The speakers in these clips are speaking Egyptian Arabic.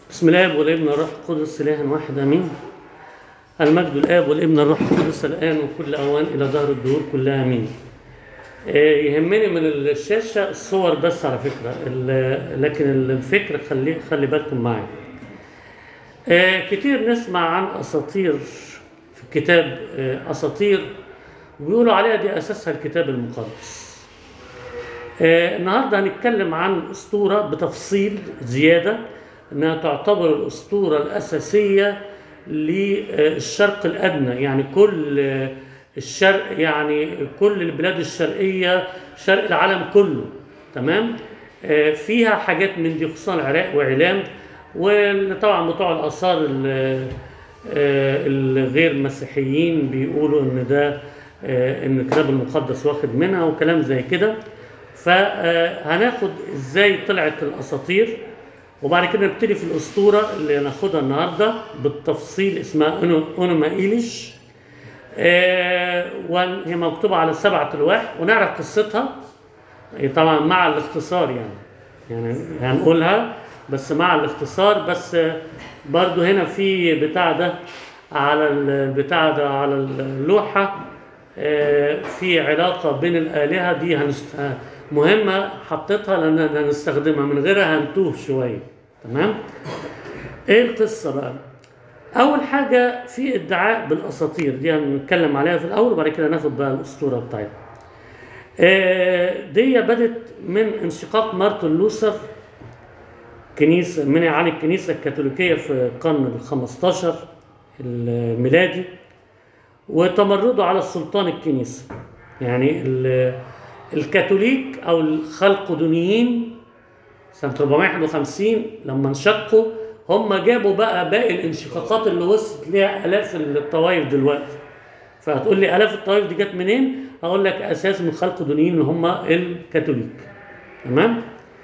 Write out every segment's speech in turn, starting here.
بسم الله والابن والروح القدس إله واحد آمين المجد الآب والابن الروح القدس الآن وكل أوان إلى دهر الدهور كلها آمين آه، يهمني من الشاشة الصور بس على فكرة ال- لكن الفكرة خلي خلي بالكم معايا آه، كتير نسمع عن أساطير في الكتاب آه، أساطير ويقولوا عليها دي أساسها الكتاب المقدس آه، النهارده هنتكلم عن اسطوره بتفصيل زياده انها تعتبر الاسطوره الاساسيه للشرق الادنى يعني كل آه، الشرق يعني كل البلاد الشرقيه شرق العالم كله تمام آه، فيها حاجات من دي خصوصا العراق وعلام وطبعا بتوع الاثار ال- آه، الغير مسيحيين بيقولوا ان ده آه، ان الكتاب المقدس واخد منها وكلام زي كده فهناخد ازاي طلعت الاساطير وبعد كده نبتدي في الاسطوره اللي هناخدها النهارده بالتفصيل اسمها أونو- اونوما ايليش آه، وهي مكتوبه على سبعه الواح ونعرف قصتها طبعا مع الاختصار يعني يعني هنقولها بس مع الاختصار بس آه، برضو هنا في بتاع ده على البتاع ده على اللوحة آه، في علاقة بين الآلهة دي هنست... آه، مهمة حطيتها لأن هنستخدمها من غيرها هنتوه شوية تمام ايه القصة بقى أول حاجة في ادعاء بالأساطير دي هنتكلم عليها في الأول وبعد كده ناخد بقى الأسطورة بتاعتها آه، دي بدت من انشقاق مارتن لوثر كنيسة من عن الكنيسة الكاثوليكية في القرن ال 15 الميلادي وتمرده على السلطان الكنيسة يعني ال- الكاثوليك أو الخلقدونيين سنة 451 لما انشقوا هم جابوا بقى باقي الانشقاقات اللي وصلت ليها آلاف الطوائف دلوقتي فهتقول لي آلاف الطوائف دي جت منين؟ هقول لك أساس من الخلقدونيين اللي هم الكاثوليك تمام؟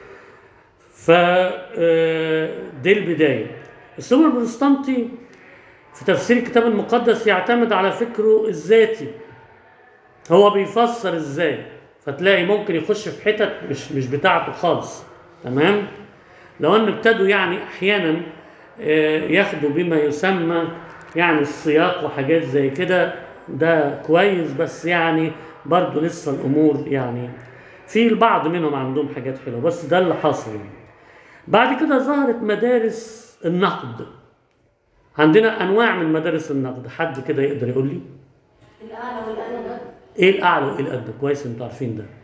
ف آه، دي البداية السوبر البروتستانتي في تفسير الكتاب المقدس يعتمد على فكره الذاتي هو بيفسر ازاي فتلاقي ممكن يخش في حتت مش مش بتاعته خالص تمام لو ان ابتدوا يعني احيانا آه، ياخدوا بما يسمى يعني السياق وحاجات زي كده ده كويس بس يعني برضو لسه الامور يعني في البعض منهم عندهم حاجات حلوه بس ده اللي حاصل يعني. بعد كده ظهرت مدارس النقد عندنا انواع من مدارس النقد حد كده يقدر يقول لي الأعلى والأدنى ايه الاعلى وايه الادنى كويس انتوا عارفين ده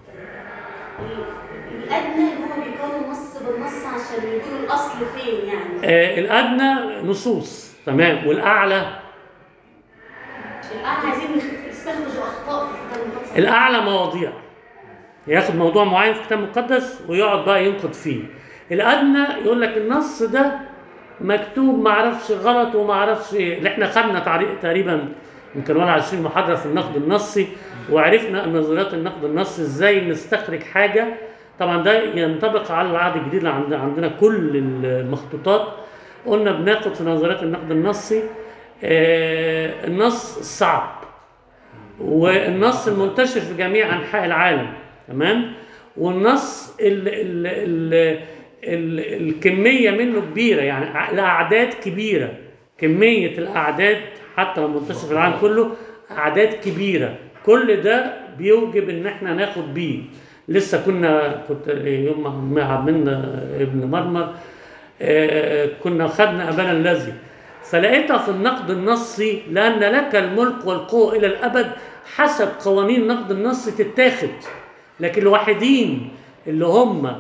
الأدنى اللي هو بيكون نص بالنص عشان يقولوا الأصل فين يعني آه الادنى نصوص تمام والاعلى الأعلى عايزين يخ- يستخرجوا أخطاء في الكتاب المقدس الاعلى مواضيع ياخد موضوع معين في الكتاب المقدس ويقعد بقى ينقد فيه الادنى يقول لك النص ده مكتوب ما اعرفش غلط وما اعرفش ايه اللي احنا خدنا تعريق تقريبا يمكن ولا 20 محاضره في النقد النصي وعرفنا نظريات النقد النصي ازاي نستخرج حاجه طبعا ده ينطبق على العهد الجديد اللي عند- عندنا كل المخطوطات قلنا بناخد في نظريات النقد النصي آه، النص الصعب والنص المنتشر في جميع انحاء العالم تمام والنص ال ال ال ال الكميه منه كبيره يعني ع- الاعداد كبيره كميه الاعداد حتى لو منتشر في العالم كله اعداد كبيره كل ده بيوجب ان احنا ناخد بيه لسه كنا كنت يوم ما عملنا ابن مرمر آه، كنا خدنا ابانا الذي فلقيتها في النقد النصي لان لك الملك والقوه الى الابد حسب قوانين النقد النصي تتاخد لكن الوحيدين اللي هم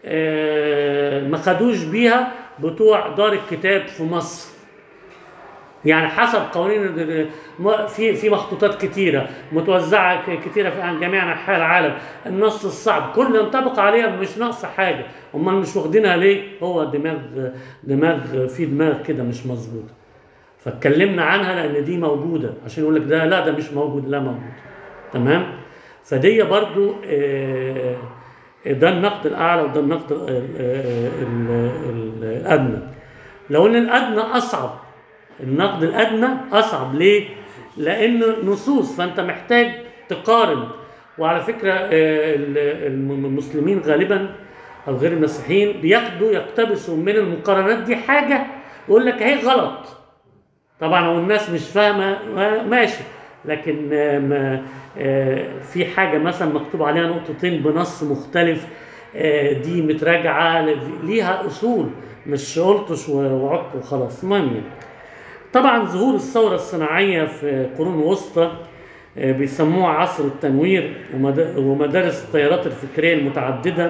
آه، ما خدوش بيها بتوع دار الكتاب في مصر يعني حسب قوانين ال- م- في في مخطوطات كتيره متوزعه ك- كتيره في عن جميع انحاء العالم النص الصعب كل ينطبق عليها مش ناقصه حاجه امال مش واخدينها ليه هو دماغ دماغ في دماغ كده مش مظبوط فاتكلمنا عنها لان دي موجوده عشان يقول لك ده لا ده مش موجود لا موجود تمام فدي برضو آه، ده النقد الاعلى وده النقد ال- ال- ال- ال- الادنى لو ان الادنى اصعب النقد الادنى اصعب ليه لانه نصوص فانت محتاج تقارن وعلى فكره آه، ال- الم- المسلمين غالبا او غير المسيحيين بياخدوا يقتبسوا من المقارنات دي حاجه يقول لك اهي غلط طبعا هو الناس مش فاهمه ما- ماشي لكن آه، ما آه، في حاجه مثلا مكتوب عليها نقطتين بنص مختلف آه، دي متراجعه ل- ليها اصول مش قلتش و- وعك وخلاص المهم يعني. طبعا ظهور الثوره الصناعيه في القرون الوسطى آه، بيسموها عصر التنوير ومد- ومدارس التيارات الفكريه المتعدده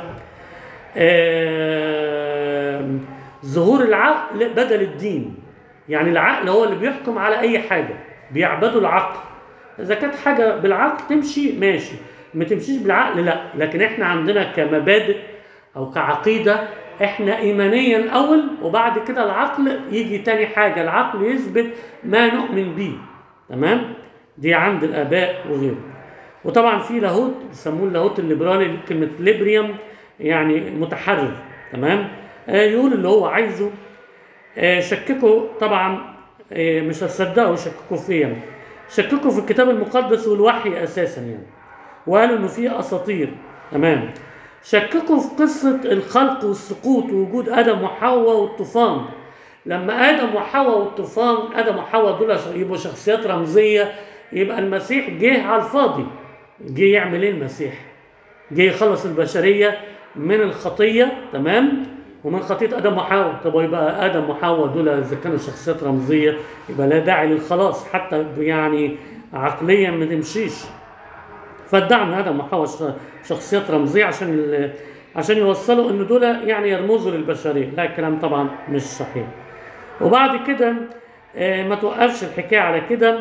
آه، ظهور العقل بدل الدين يعني العقل هو اللي بيحكم على اي حاجه بيعبدوا العقل اذا كانت حاجه بالعقل تمشي ماشي ما تمشيش بالعقل لا لكن احنا عندنا كمبادئ او كعقيده احنا ايمانيا الاول وبعد كده العقل يجي تاني حاجه العقل يثبت ما نؤمن به تمام دي عند الاباء وغيره وطبعا في لاهوت بيسموه اللاهوت الليبرالي كلمه ليبريم يعني متحرر تمام آه يقول اللي هو عايزه آه شككوا طبعا آه مش هتصدقوا شككوا فيا شككوا في الكتاب المقدس والوحي اساسا يعني وقالوا انه في اساطير تمام شككوا في قصه الخلق والسقوط ووجود ادم وحواء والطوفان لما ادم وحواء والطوفان ادم وحواء دول يبقوا شخصيات رمزيه يبقى المسيح جه على الفاضي جه يعمل ايه المسيح جه يخلص البشريه من الخطيه تمام ومن خطيه ادم وحواء طب يبقى ادم وحواء دول اذا كانوا شخصيات رمزيه يبقى لا داعي للخلاص حتى يعني عقليا ما تمشيش فادعى ان ادم وحواء ش- شخصيات رمزيه عشان ال- عشان يوصلوا ان دول يعني يرمزوا للبشريه لا الكلام طبعا مش صحيح وبعد كده آه، ما توقفش الحكايه على كده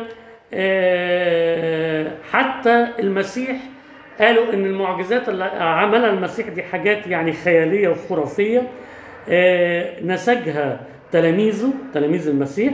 آه، حتى المسيح قالوا ان المعجزات اللي عملها المسيح دي حاجات يعني خياليه وخرافيه آه، نسجها تلاميذه تلاميذ المسيح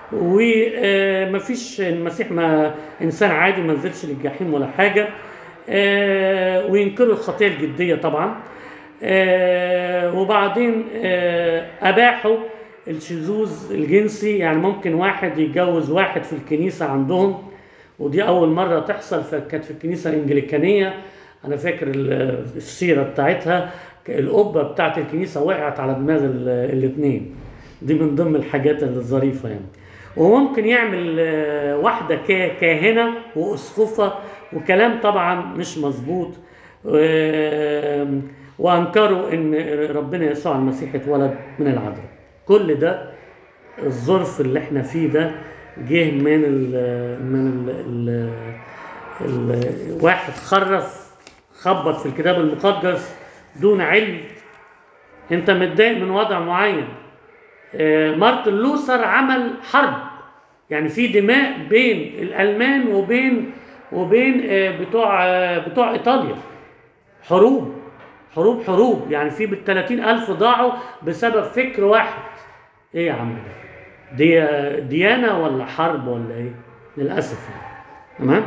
ومفيش المسيح ما انسان عادي ما نزلش للجحيم ولا حاجه آه، وينكروا الخطيه الجديه طبعا آه، وبعدين آه، اباحوا الشذوذ الجنسي يعني ممكن واحد يتجوز واحد في الكنيسه عندهم ودي اول مره تحصل فكانت في الكنيسه الانجليكانيه انا فاكر ال- السيره بتاعتها القبه بتاعت الكنيسه وقعت على دماغ الاثنين دي من ضمن الحاجات الظريفه يعني وممكن يعمل آه، واحده كا- كاهنه واسقفه وكلام طبعا مش مظبوط و- وانكروا ان ربنا يسوع المسيح اتولد من العذراء كل ده الظرف اللي احنا فيه ده جه من ال من ال ال ال واحد خرف خبط في الكتاب المقدس دون علم انت متضايق من وضع معين آه، مارتن لوثر عمل حرب يعني في دماء بين الالمان وبين وبين آه، بتوع آه، بتوع ايطاليا حروب حروب حروب يعني في بالثلاثين ألف ضاعوا بسبب فكر واحد ايه يا عم ده دي ديانة ولا حرب ولا ايه للأسف يعني تمام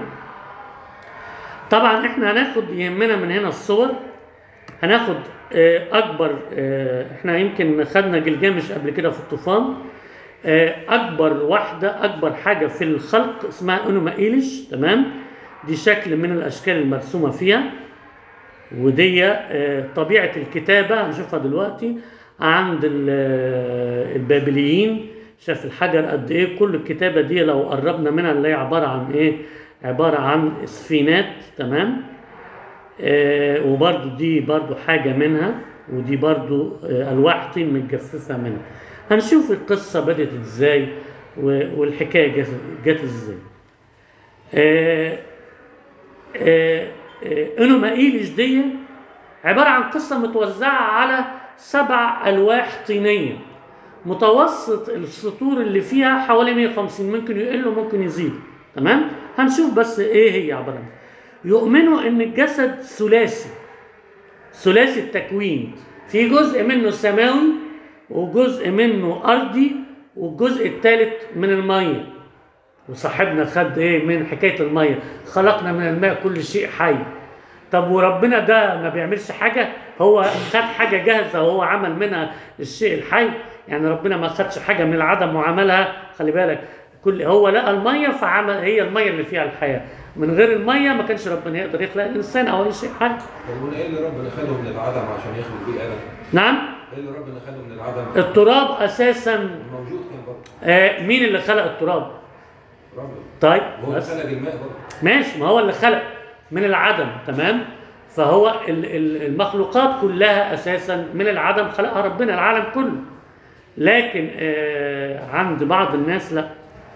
طبعا احنا هناخد يهمنا من هنا الصور هناخد آه، اكبر آه، احنا يمكن خدنا جلجامش قبل كده في الطوفان آه، اكبر واحده اكبر حاجه في الخلق اسمها انوما ايليش تمام دي شكل من الاشكال المرسومه فيها ودي آه، طبيعه الكتابه هنشوفها دلوقتي عند ال- آه، البابليين شاف الحجر قد ايه كل الكتابه دي لو قربنا منها اللي هي عباره عن ايه عباره عن سفينات تمام آه، وبرضو دي برضو حاجة منها ودي برضو آه، ألواح طين متجففة منها هنشوف القصة بدأت ازاي و- والحكاية جت- جت ازاي آه، آه، آه، انوما ايليش دي عبارة عن قصة متوزعة على سبع ألواح طينية متوسط السطور اللي فيها حوالي 150 ممكن يقلوا ممكن يزيدوا تمام هنشوف بس ايه هي عبارة عن يؤمنوا ان الجسد ثلاثي ثلاثي التكوين في جزء منه سماوي وجزء منه ارضي والجزء الثالث من الميه وصاحبنا خد ايه من حكايه الميه خلقنا من الماء كل شيء حي طب وربنا ده ما بيعملش حاجه هو خد حاجه جاهزه وهو عمل منها الشيء الحي يعني ربنا ما خدش حاجه من العدم وعملها خلي بالك كل هو لقى الميه فعمل هي الميه اللي فيها الحياه من غير الميه ما كانش ربنا يقدر يخلق الانسان او اي شيء حي طب قلنا ايه اللي ربنا خلقه من العدم عشان يخلق بيه ادم؟ نعم ايه اللي ربنا خلقه من العدم؟ التراب اساسا موجود كان برضه آه مين اللي خلق التراب ربنا طيب وهو اللي بس خلق الماء برضه ماشي ما هو اللي خلق من العدم تمام فهو ال- ال- المخلوقات كلها اساسا من العدم خلقها ربنا العالم كله لكن آه عند بعض الناس لا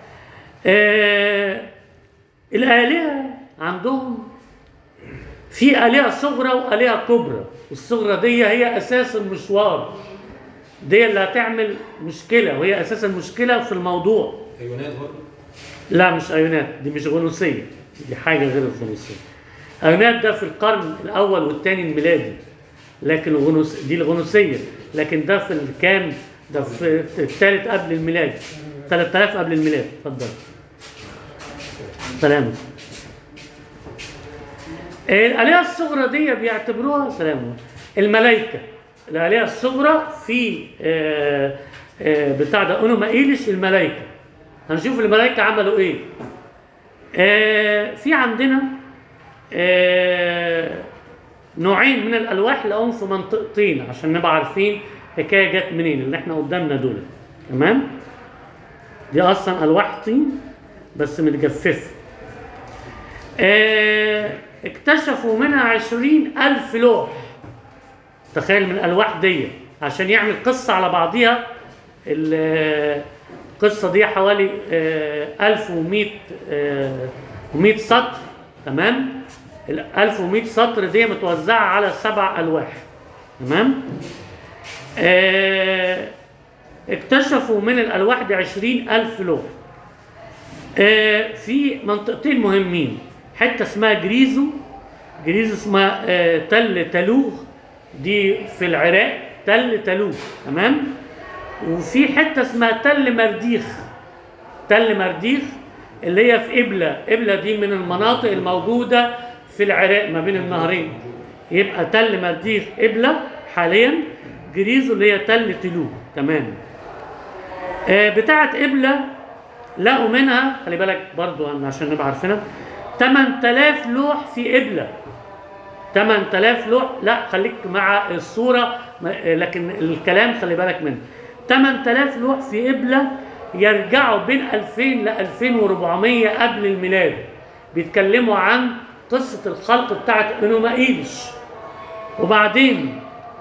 آه الآلهة عندهم في آلهة صغرى وآلهة كبرى والصغرى دي هي أساس المشوار دي اللي هتعمل مشكلة وهي أساسا مشكلة في الموضوع ايونات برضه لا مش ايونات دي مش غنوصيه دي حاجه غير الغنوصيه ايونات ده في القرن الاول والثاني الميلادي لكن الغنوس دي الغنوصيه لكن ده في الكام ده في في الثالث قبل الميلاد 3000 قبل الميلاد اتفضل سلام الآلهة الصغرى دي بيعتبروها سلام الملائكة الآلهة الصغرى في آه، آه، بتاع ده أونوما إيليش الملائكة هنشوف الملائكة عملوا إيه آه، في عندنا آه، نوعين من الألواح لقوهم في منطقتين عشان نبقى عارفين الحكاية جت منين اللي احنا قدامنا دول تمام دي أصلا ألواح طين بس متجففة آه، اكتشفوا منها عشرين ألف لوح تخيل من الألواح دي عشان يعمل قصة على بعضيها ال- القصة دي حوالي آه، 1100 آه، 100 سطر تمام ال 1100 سطر دي متوزعة على سبع ألواح تمام آه، اكتشفوا من الألواح دي 20 ألف لوح آه، في منطقتين مهمين حته اسمها جريزو جريزو اسمها آه، تل تلوغ دي في العراق تل تلوغ تمام وفي حته اسمها تل مرديخ تل مرديخ اللي هي في إبلة إبلة دي من المناطق الموجودة في العراق ما بين النهرين يبقى تل مرديخ إبلة حاليا جريزو اللي هي تل تلوغ تمام آه، بتاعت إبلة لقوا منها خلي بالك برضو عشان نبقى عارفينها 8000 لوح في قبلة 8000 لوح لا خليك مع الصورة ما- لكن الكلام خلي بالك منه 8000 لوح في قبلة يرجعوا بين 2000 ل 2400 قبل الميلاد بيتكلموا عن قصة الخلق بتاعت انوما ايلش وبعدين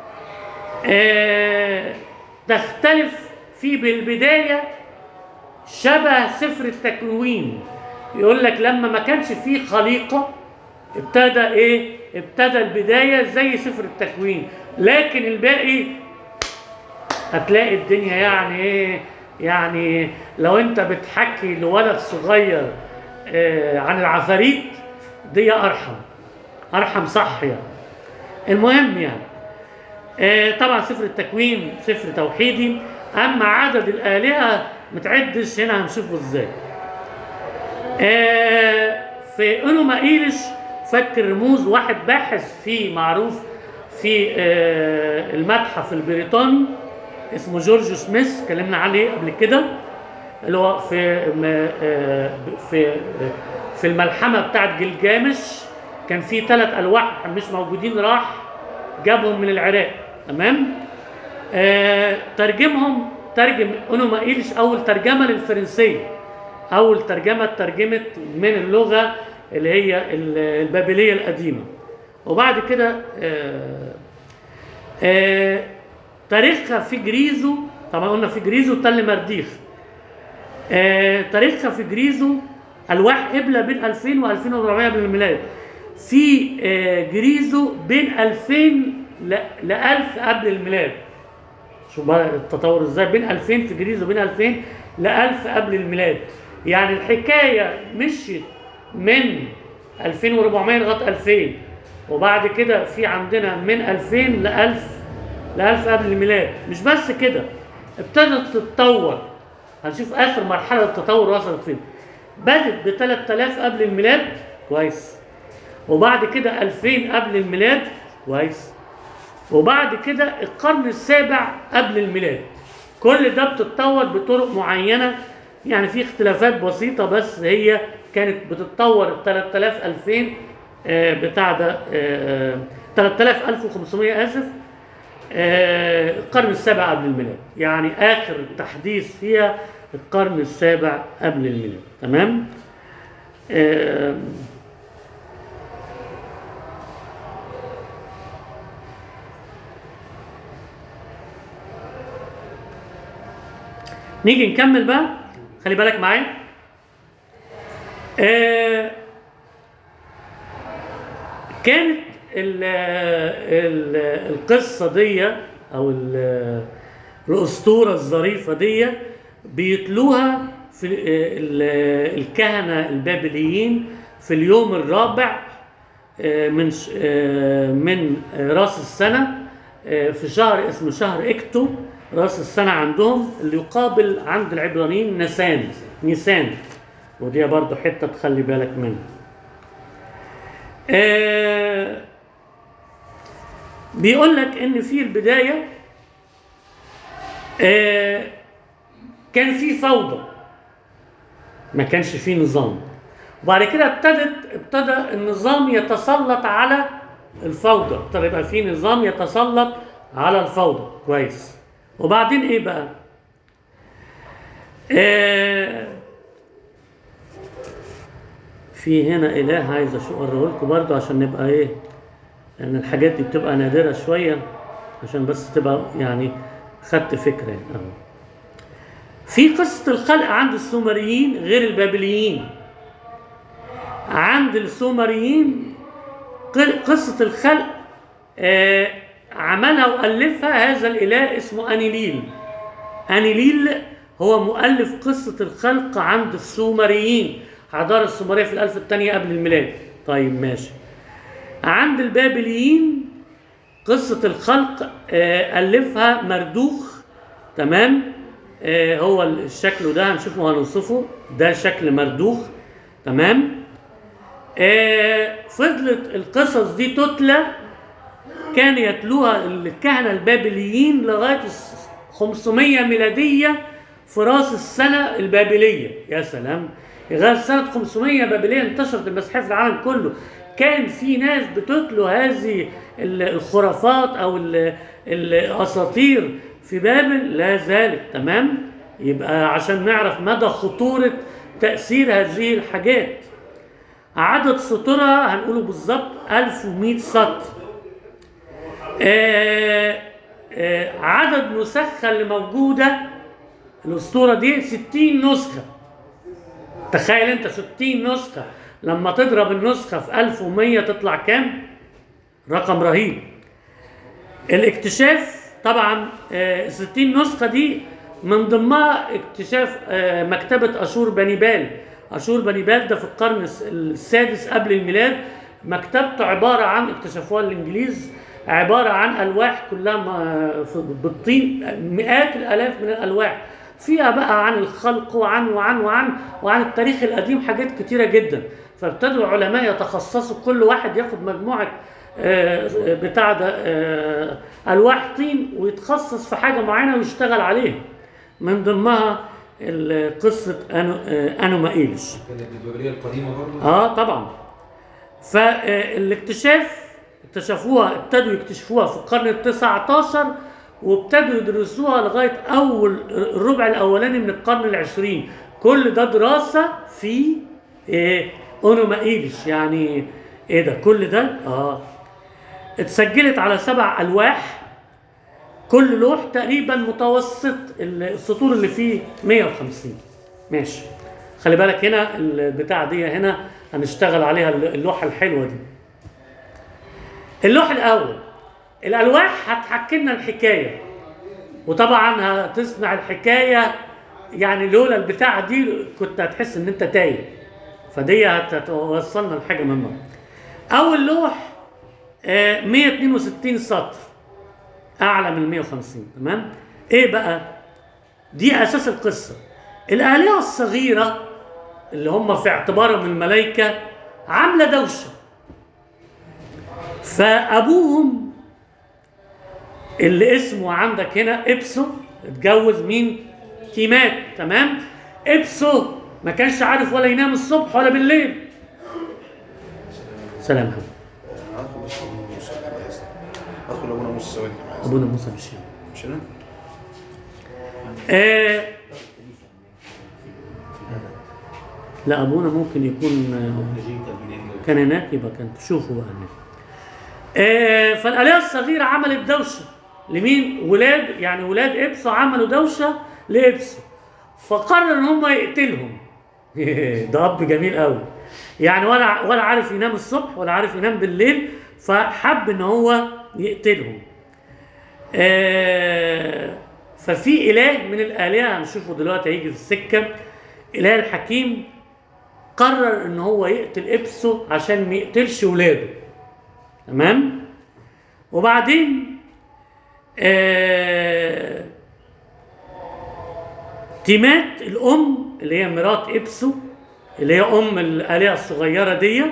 آه تختلف في بالبداية شبه سفر التكوين يقول لك لما ما كانش فيه خليقة ابتدى ايه ابتدى البداية زي سفر التكوين لكن الباقي هتلاقي الدنيا يعني ايه يعني لو انت بتحكي لولد صغير آه عن العفاريت دي ارحم ارحم صح يعني المهم يعني آه، طبعا سفر التكوين سفر توحيدي اما عدد الالهه متعدش هنا هنشوفه ازاي آه، في انوما ايلش فك الرموز واحد باحث فيه معروف في آه، المتحف البريطاني اسمه جورج سميث اتكلمنا عليه قبل كده اللي هو في م- آه، في في الملحمه بتاعت جلجامش كان في ثلاث الواح مش موجودين راح جابهم من العراق تمام آه ترجمهم ترجم اونوما ايلش اول ترجمه للفرنسيه اول ترجمه ترجمت من اللغه اللي هي ال- البابليه القديمه وبعد كده آه آه تاريخها في جريزو طبعا قلنا في جريزو تل مرديخ آه تاريخها في جريزو الواح قبله بين 2000 و 2400 قبل الميلاد في آه جريزو بين 2000 ل ل 1000 قبل الميلاد شوف بقى التطور ازاي بين 2000 في جريزو بين 2000 ل 1000 قبل الميلاد يعني الحكايه مشيت من 2400 لغايه 2000 وبعد كده في عندنا من 2000 ل 1000 ل 1000 قبل الميلاد مش بس كده ابتدت تتطور هنشوف اخر مرحله التطور وصلت فين بدت ب 3000 قبل الميلاد كويس وبعد كده 2000 قبل الميلاد كويس وبعد كده القرن السابع قبل الميلاد كل ده بتتطور بطرق معينه يعني في اختلافات بسيطة بس هي كانت بتتطور 3000 2000 آه، بتاع ده آه، 3000 1500 آسف آه، القرن السابع قبل الميلاد يعني آخر تحديث فيها القرن السابع قبل الميلاد تمام آه، نيجي نكمل بقى خلي بالك معايا آه كانت ال ال القصة دي أو ال- الأسطورة الظريفة دي بيتلوها في ال- الكهنة البابليين في اليوم الرابع آه، من ش- آه، من راس السنة آه، في شهر اسمه شهر اكتو راس السنة عندهم اللي يقابل عند العبرانيين نيسان نيسان ودي برضو حتة تخلي بالك منها آه، بيقول لك ان في البداية آه، كان في فوضى ما كانش في نظام وبعد كده ابتدت ابتدى النظام يتسلط على الفوضى ابتدى يبقى في نظام يتسلط على الفوضى كويس وبعدين ايه بقى آه في هنا اله عايز اشوف اوريه لكم برضه عشان نبقى ايه لان الحاجات دي بتبقى نادره شويه عشان بس تبقى يعني خدت فكره يعني أهو. في قصه الخلق عند السومريين غير البابليين عند السومريين ق- قصة الخلق آه، عملها وألفها هذا الإله اسمه أنيليل أنيليل هو مؤلف قصة الخلق عند السومريين حضارة السومرية في الألف الثانية قبل الميلاد طيب ماشي عند البابليين قصة الخلق آه، ألفها مردوخ تمام آه، هو الشكل ده هنشوفه وهنوصفه ده شكل مردوخ تمام آه، فضلت القصص دي تتلى كان يتلوها الكهنة البابليين لغاية الس- 500 ميلادية في راس السنة البابلية يا سلام لغاية سنة 500 بابلية انتشرت المسيحية في العالم كله كان في ناس بتتلو هذه ال- الخرافات أو ال- الأساطير في بابل لا زالت تمام يبقى عشان نعرف مدى خطورة تأثير هذه الحاجات عدد سطورها هنقوله بالظبط 1100 سطر آه آه عدد نسخها اللي موجودة الأسطورة دي 60 نسخة تخيل أنت 60 نسخة لما تضرب النسخة في 1100 تطلع كام؟ رقم رهيب الاكتشاف طبعا آه، 60 نسخة دي من ضمنها اكتشاف آه، مكتبة أشور بنيبال أشور بنيبال ده في القرن الس- السادس قبل الميلاد مكتبته عبارة عن اكتشفوها الإنجليز عبارة عن ألواح كلها م- في- بالطين مئات الآلاف من الألواح فيها بقى عن الخلق وعن وعن وعن وعن التاريخ القديم حاجات كتيرة جدا فابتدوا علماء يتخصصوا كل واحد ياخد مجموعة آه، بتاع ده آه، ألواح طين ويتخصص في حاجة معينة ويشتغل عليها من ضمنها ال- قصة أنو آه، أنومائيلش كانت البابلية القديمة برضو اه طبعا فالاكتشاف اكتشفوها ابتدوا يكتشفوها في القرن ال 19 وابتدوا يدرسوها لغايه اول الربع الاولاني من القرن العشرين كل ده دراسه في ايه اونومائيلش يعني ايه ده كل ده اه اتسجلت على سبع الواح كل لوح تقريبا متوسط السطور اللي فيه 150 ماشي خلي بالك هنا البتاع دي هنا هنشتغل عليها اللوحة الحلوة دي اللوح الأول الألواح هتحكي لنا الحكاية وطبعا هتصنع الحكاية يعني لولا البتاع دي كنت هتحس ان انت تايه فدي هت- هتوصلنا لحاجة مهمة أول لوح آه، 162 سطر أعلى من 150 تمام إيه بقى؟ دي اساس القصه الالهه الصغيره اللي هم في اعتبارهم الملائكه عامله دوشه فابوهم اللي اسمه عندك هنا ابسو اتجوز مين تيمات تمام ابسو ما كانش عارف ولا ينام الصبح ولا بالليل سلام محمد هدخل بس ابونا موسى أنا آسف. هدخل ابونا موسى ثواني أنا آسف. ابونا موسى مش هنا. مش انا آه لا ابونا ممكن يكون آه، كان هناك يبقى كان تشوفه بقى هناك آه فالآلهة الصغيرة عملت دوشة لمين؟ ولاد يعني ولاد إبسو عملوا دوشة لإبسو فقرر إن هم يقتلهم ده أب جميل قوي يعني ولا ولا عارف ينام الصبح ولا عارف ينام بالليل فحب إن هو يقتلهم آه ففي إله من الآلهة هنشوفه دلوقتي هيجي في السكة إله الحكيم قرر إن هو يقتل إبسو عشان ما يقتلش ولاده تمام وبعدين آه تيمات الام اللي هي مرات ابسو اللي هي ام الالهه الصغيره دي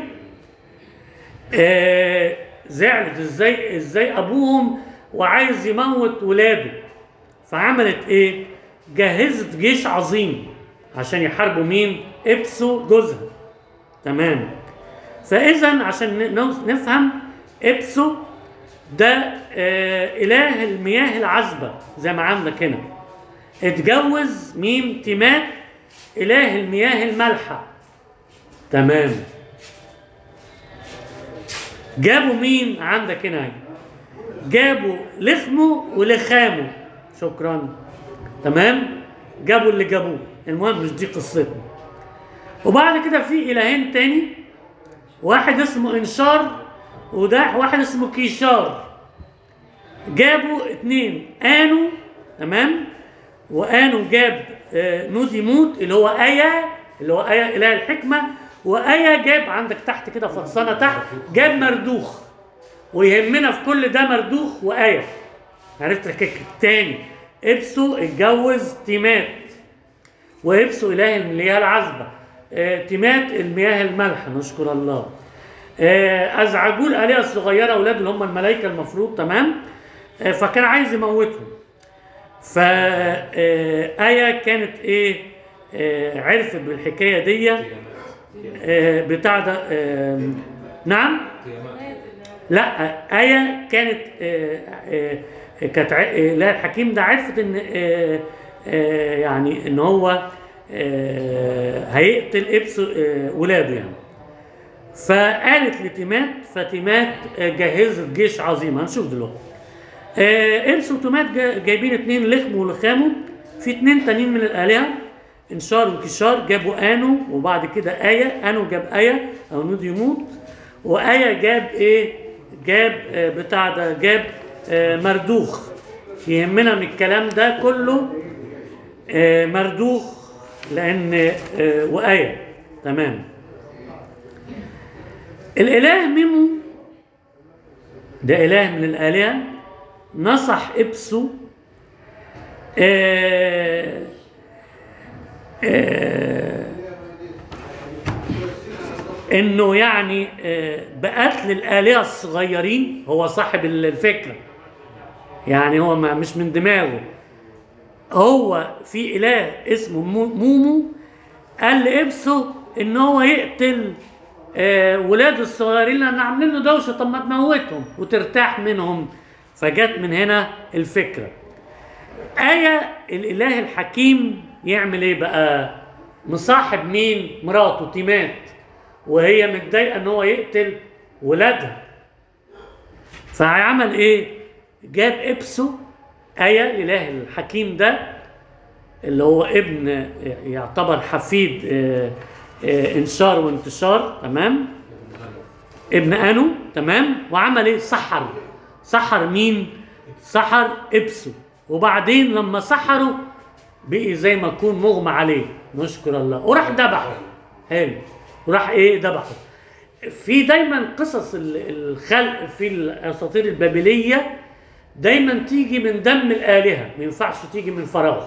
آه زعلت ازاي ازاي ابوهم وعايز يموت ولاده فعملت ايه جهزت جيش عظيم عشان يحاربوا مين ابسو جوزها تمام فاذا عشان ن- نفهم ابسو ده آه اله المياه العذبه زي ما عندك هنا اتجوز ميم تيمات اله المياه المالحه تمام جابوا مين عندك هنا اهي. جابوا لخمه ولخامه شكرا تمام جابوا اللي جابوه المهم مش دي قصتنا وبعد كده في الهين تاني واحد اسمه انشار وده واحد اسمه كيشار جابوا اتنين انو تمام وانو جاب آه، نودي موت اللي هو ايا اللي هو ايا اله الحكمه وايا جاب عندك تحت كده فطسانه تحت جاب مردوخ ويهمنا في كل ده مردوخ وايا عرفت الحكايه التاني ابسو اتجوز تيمات وابسو اله المياه العذبه آه، تيمات المياه المالحه نشكر الله آه، ازعجوه الالهه الصغيره اولاد اللي هم الملائكه المفروض تمام آه، فكان عايز يموتهم فآية كانت إيه آه، عرفت بالحكاية دي آه، بتاع ده آه، نعم لا آية كانت آه، آه، كانت ع- آه، لا الحكيم ده عرفت إن آه، آه، يعني إن هو آه، هيقتل إبس آه، ولاده يعني فقالت لتيمات فتيمات آه، جهزت جيش عظيم هنشوف دلوقتي آه انس وتومات جا- جايبين اتنين لخم ولخامو في اتنين تانيين من الآلهة انشار وكشار جابوا انو وبعد كده آية انو جاب آية او نود يموت وآية جاب ايه جاب آه بتاع ده جاب آه مردوخ يهمنا من الكلام ده كله آه مردوخ لان آه وآية تمام الإله ميمو ده إله من الآلهة نصح إبسو آه آه انه يعني آه بقتل الآلهة الصغيرين هو صاحب الفكرة يعني هو ما مش من دماغه هو في إله اسمه مو- مومو قال لإبسو إن هو يقتل آه ولاده الصغيرين لأن عاملين له دوشة طب ما تموتهم وترتاح منهم فجت من هنا الفكرة آية الإله الحكيم يعمل إيه بقى؟ مصاحب مين؟ مراته تيمات وهي متضايقة إن هو يقتل ولادها فعمل إيه؟ جاب إبسو آية الإله الحكيم ده اللي هو ابن يعتبر حفيد آه، آه، انشار وانتشار تمام ابن انو تمام وعمل ايه سحر سحر مين سحر ابسو وبعدين لما سحره بقي زي ما يكون مغمى عليه نشكر الله وراح ذبحه حلو وراح ايه ذبحه في دايما قصص ال- الخلق في الاساطير البابليه دايما تيجي من دم الالهه ما ينفعش تيجي من فراغ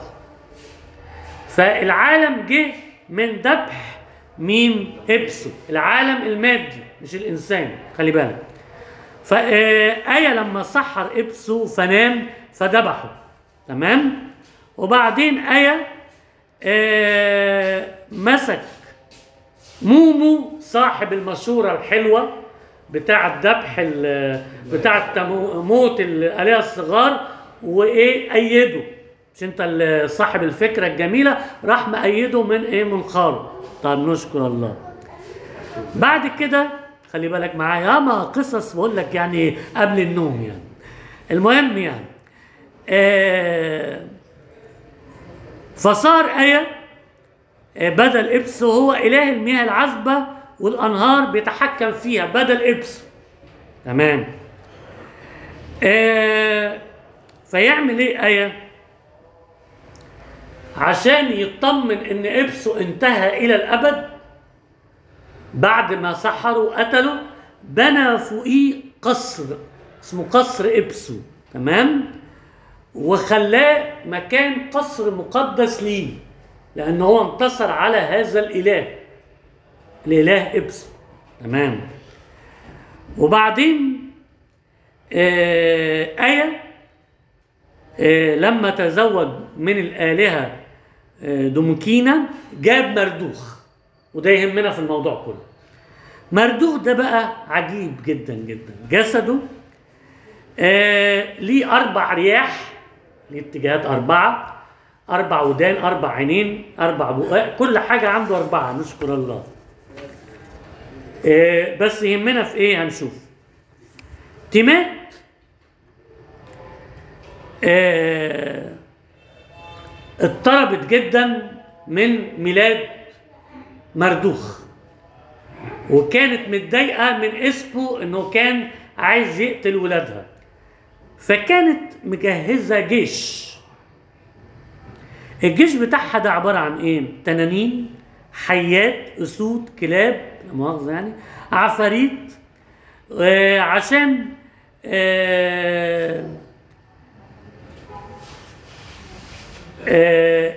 فالعالم جه من ذبح مين ابسو العالم المادي مش الانسان خلي بالك فآية لما سحر ابسو فنام فذبحه تمام وبعدين آية آه مسك مومو صاحب المشورة الحلوة بتاع الذبح ال- بتاع التمو- موت الآلهة الصغار وإيه أيده مش أنت اللي صاحب الفكرة الجميلة راح مأيده من إيه من خاله طب نشكر الله بعد كده خلي بالك معايا ياما قصص بقول لك يعني قبل النوم يعني المهم يعني آه فصار آية آه، بدل إبسو هو إله المياه العذبة والأنهار بيتحكم فيها بدل إبسو تمام آه فيعمل إيه آية عشان يطمن إن إبسو انتهى إلى الأبد بعد ما سحروا وقتلوا بنى فوقيه قصر اسمه قصر إبسو تمام وخلاه مكان قصر مقدس ليه لأن هو انتصر على هذا الإله الإله إبسو تمام وبعدين آه آية آه لما تزوج من الآلهة آه دومكينا جاب مردوخ وده يهمنا في الموضوع كله مردوخ ده بقى عجيب جدا جدا جسده آه ليه أربع رياح ليه اتجاهات أربعة أربع ودان أربع عينين أربع بقاء كل حاجة عنده أربعة نشكر الله آه بس يهمنا في إيه هنشوف تيمات آه اضطربت جدا من ميلاد مردوخ وكانت متضايقه من اسمه انه كان عايز يقتل ولادها فكانت مجهزه جيش الجيش بتاعها ده عباره عن ايه تنانين حيات اسود كلاب لا مؤاخذه يعني عفاريت آه عشان آه آه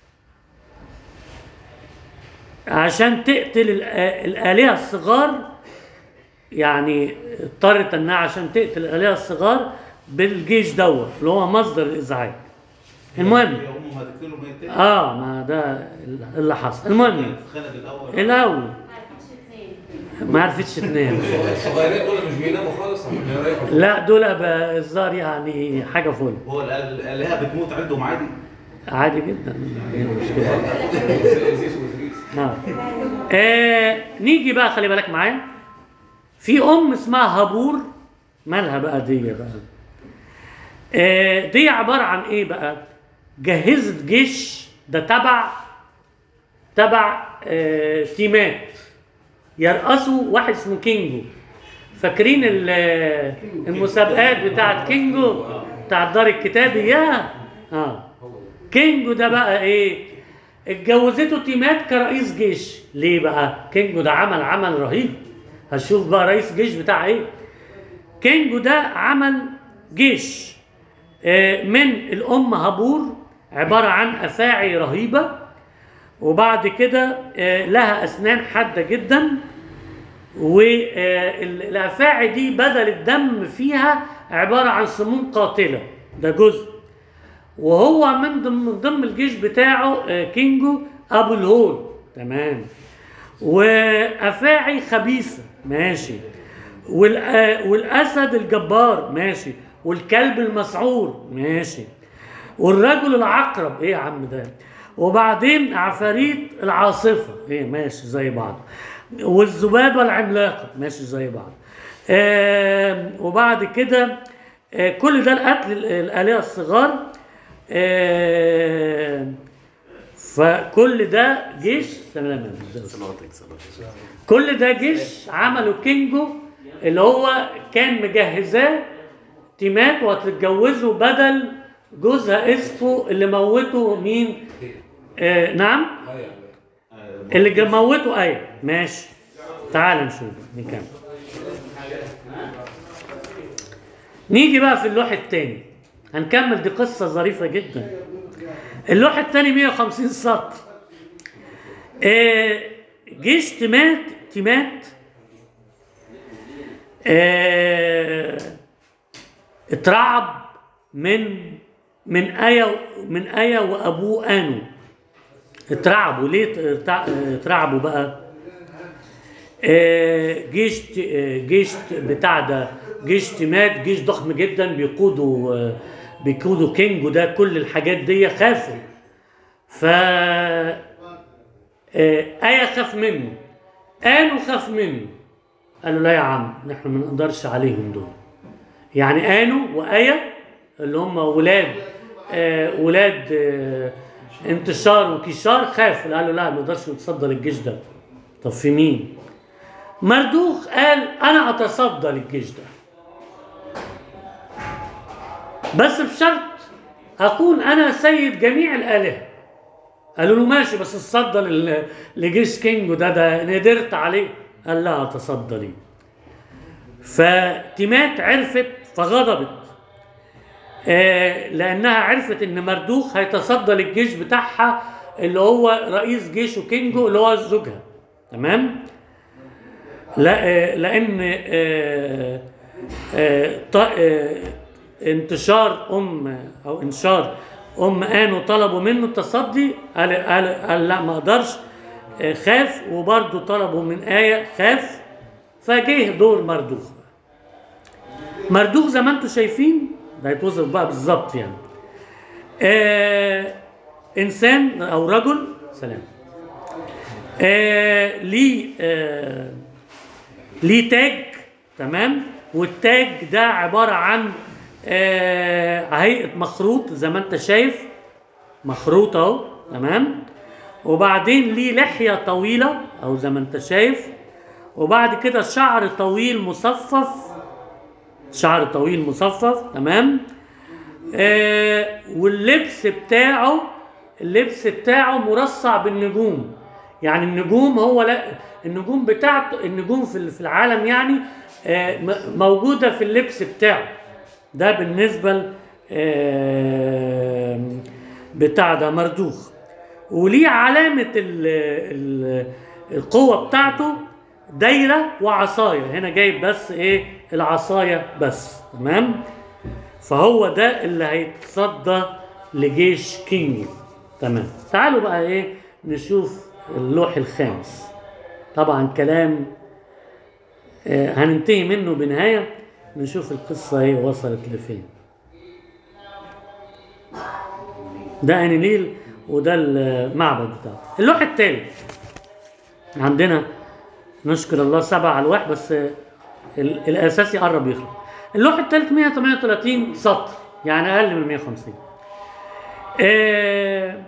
عشان تقتل الآ- الآلهة الصغار يعني اضطرت انها عشان تقتل الآلهة الصغار بالجيش دوت اللي هو مصدر الإزعاج المهم هم هتقتلوا ميتين اه ما ده اللي حصل المهم اتخانق الاول الأول ما عرفتش تنام ما عرفتش تنام الصغيرين دول مش بيناموا خالص عشان يريحوا لا دول بقى الظاهر يعني حاجة فل هو الآل- الالهه بتموت عندهم عادي عادي جدا إيه المشكلة زيس وزريس نعم آه نيجي بقى خلي بالك معايا في ام اسمها هبور مالها بقى دي بقى آه دي عباره عن ايه بقى جهزت جيش ده تبع تبع آه تيمات يرأسوا واحد اسمه كينجو فاكرين ال- المسابقات بتاعت كينجو بتاع الدار الكتابي يا اه كينجو ده بقى ايه اتجوزته تيمات كرئيس جيش ليه بقى كينجو ده عمل عمل رهيب هنشوف بقى رئيس جيش بتاع ايه كينجو ده عمل جيش آه، من الام هبور عباره عن افاعي رهيبه وبعد كده آه، لها اسنان حاده جدا والافاعي دي بدل الدم فيها عباره عن سموم قاتله ده جزء وهو من ضمن من ضمن الجيش بتاعه آه، كينجو ابو الهول تمام وافاعي خبيثه ماشي والأ- والاسد الجبار ماشي والكلب المسعور ماشي والرجل العقرب ايه يا عم ده وبعدين عفاريت العاصفه ايه ماشي زي بعض والذبابه العملاقه ماشي زي بعض آه وبعد كده آه كل ده القتل ال- الالهه الصغار آه فكل ده جيش سلام صلاتك صلاتك كل ده جيش عمله كينجو اللي هو كان مجهزاه تيمات وهتتجوزه بدل جوزها اسفو اللي موته مين؟ آه نعم هيا اللي جا- موته ايه ماشي تعال نشوف نكمل نيجي بقى في اللوح الثاني هنكمل دي قصة ظريفة جدا اللوح الثاني 150 سطر آه جيش تيمات تيمات آه اترعب من من آية من آية وأبوه آنو اترعبوا ليه اترع- اترعبوا بقى آه، جيش آه، جيش بتاع ده جيش تيمات جيش ضخم جدا بيقودوا آه، بيقودوا كينج وده كل الحاجات دي خافوا ف آه، آية خاف منه قالوا خاف منه قالوا لا يا عم نحن ما نقدرش عليهم دول يعني آنو وآية اللي هم ولاد آه ولاد آه انتشار وكيشار خافوا قالوا لا ما نقدرش نتصدى للجيش ده طب في مين؟ مردوخ قال انا اتصدى للجيش ده بس بشرط اكون انا سيد جميع الالهه قالوا له ماشي بس اتصدى لل- لجيش كينجو ده ده ندرت عليه قال لا اتصدى ليه فتيمات عرفت فغضبت آه لانها عرفت ان مردوخ هيتصدى للجيش بتاعها اللي هو رئيس جيشه كينجو اللي هو زوجها تمام لا آه لان آه آه ط- آه انتشار ام او انشار ام انو طلبوا منه التصدي قال, قال, قال لا ما اقدرش آه خاف وبرضه طلبوا من ايه خاف فجه دور مردوخ مردوخ زي ما انتم شايفين ده هيتوصف بقى بالظبط يعني آه انسان او رجل سلام آه ليه آه ليه تاج تمام والتاج ده عباره عن آه هيئه مخروط زي ما انت شايف مخروط اهو تمام وبعدين ليه لحيه طويله او زي ما انت شايف وبعد كده شعر طويل مصفف شعر طويل مصفف تمام آه واللبس بتاعه اللبس بتاعه مرصع بالنجوم يعني النجوم هو لا النجوم بتاعته النجوم في في العالم يعني آه م- موجوده في اللبس بتاعه ده بالنسبه ل- آه بتاع ده مردوخ وليه علامه ال ال القوه بتاعته دايره وعصايه هنا جايب بس ايه العصايه بس تمام فهو ده اللي هيتصدى لجيش كينج تمام تعالوا بقى ايه نشوف اللوح الخامس طبعا كلام آه، هننتهي منه بنهايه نشوف القصه ايه وصلت لفين ده انيليل وده المعبد بتاعه اللوح الثالث عندنا نشكر الله سبع الواح بس ال- الاساسي قرب يخلص اللوح الثالث 138 سطر يعني اقل من 150 آه،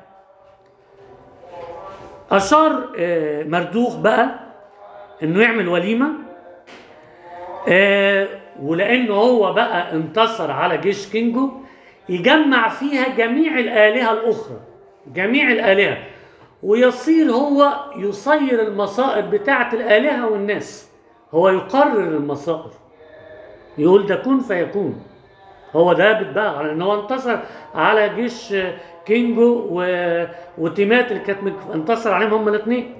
اشار آه، مردوخ بقى انه يعمل وليمه آه، ولانه هو بقى انتصر على جيش كينجو يجمع فيها جميع الالهه الاخرى جميع الالهه ويصير هو يصير المصائر بتاعه الالهه والناس هو يقرر المصائر يقول ده كن فيكون هو ده بتبقى على ان هو انتصر على جيش كينجو و... وتيمات اللي كانت مك- انتصر عليهم هم الاثنين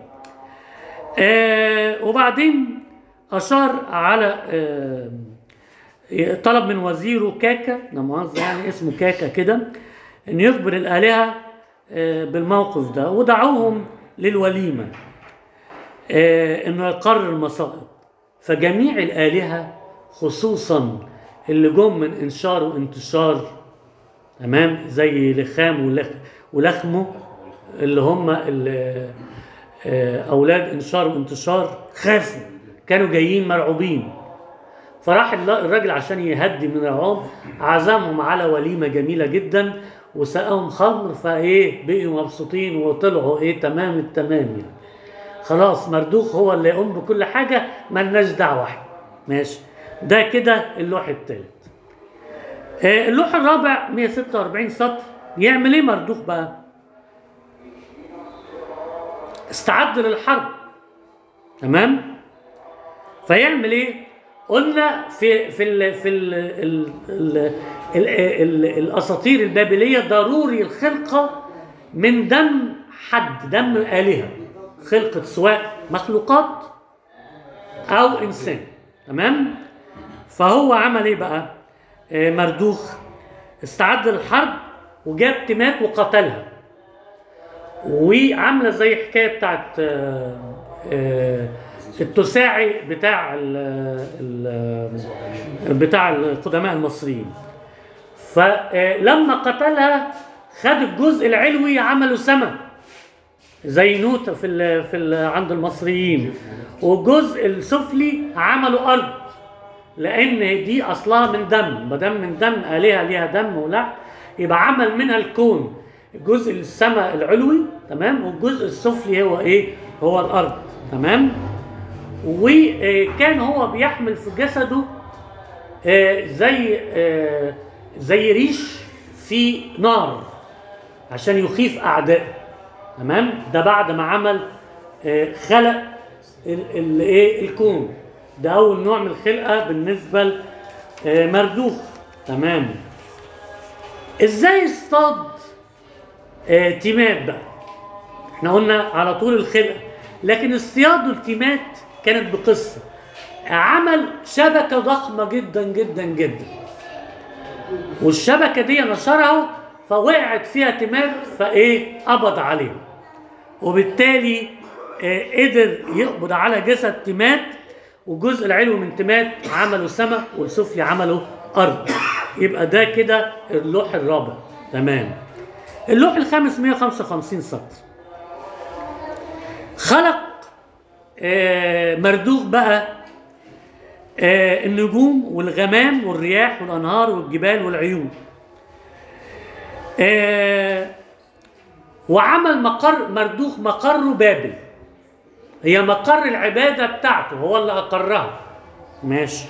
آه وبعدين اشار على آه طلب من وزيره كاكا لا مؤاخذة يعني اسمه كاكا كده ان يخبر الالهه آه بالموقف ده ودعوهم للوليمه آه انه يقرر المصائب فجميع الالهه خصوصا اللي جم من انشار وانتشار تمام زي لخام ولخ ولخمه اللي هم ال- آه، اولاد انشار وانتشار خافوا كانوا جايين مرعوبين فراح الل- الراجل عشان يهدي من الرعب عزمهم على وليمه جميله جدا وسقاهم خمر فايه بقوا مبسوطين وطلعوا ايه تمام التمام يعني خلاص مردوخ هو اللي يقوم بكل حاجه ملناش دعوه احنا ماشي ده كده اللوح الثالث آه، اللوح الرابع 146 سطر يعمل ايه مردوخ بقى استعد للحرب تمام فيعمل ايه قلنا في في ال في ال ال ال ال ال الاساطير البابليه ضروري الخلقه من دم حد دم الهه خلقه سواء مخلوقات او انسان تمام فهو عمل ايه بقى آه، مردوخ استعد للحرب وجاب تيمات وقتلها وعامله زي حكايه بتاعت آه، آه، التساعي بتاع ال ال بتاع القدماء المصريين فلما قتلها خد الجزء العلوي عمله سما زي نوتة في ال في ال عند المصريين والجزء السفلي عمله ارض لان دي اصلها من دم ما دام من دم الهه ليها دم ولحم يبقى عمل منها الكون الجزء السماء العلوي تمام والجزء السفلي هو ايه هو الارض تمام وكان هو بيحمل في جسده آه، زي آه، زي ريش في نار عشان يخيف اعدائه تمام ده بعد ما عمل آه، خلق ال- ال- ايه الكون ده اول نوع من الخلقه بالنسبه لمردوخ تمام ازاي اصطاد آه، تيمات بقى احنا قلنا على طول الخلقه لكن اصطياده التيمات كانت بقصه عمل شبكه ضخمه جدا جدا جدا والشبكه دي نشرها فوقعت فيها تيمات فايه قبض عليهم وبالتالي آه، قدر يقبض على جسد تيمات والجزء العلوي من تيمات عمله سماء والسفلي عمله ارض يبقى ده كده اللوح الرابع تمام اللوح الخامس 155 سطر خلق آه، مردوخ بقى آه، النجوم والغمام والرياح والانهار والجبال والعيون آه، وعمل مقر مردوخ مقره بابل هي مقر العباده بتاعته هو اللي اقرها ماشي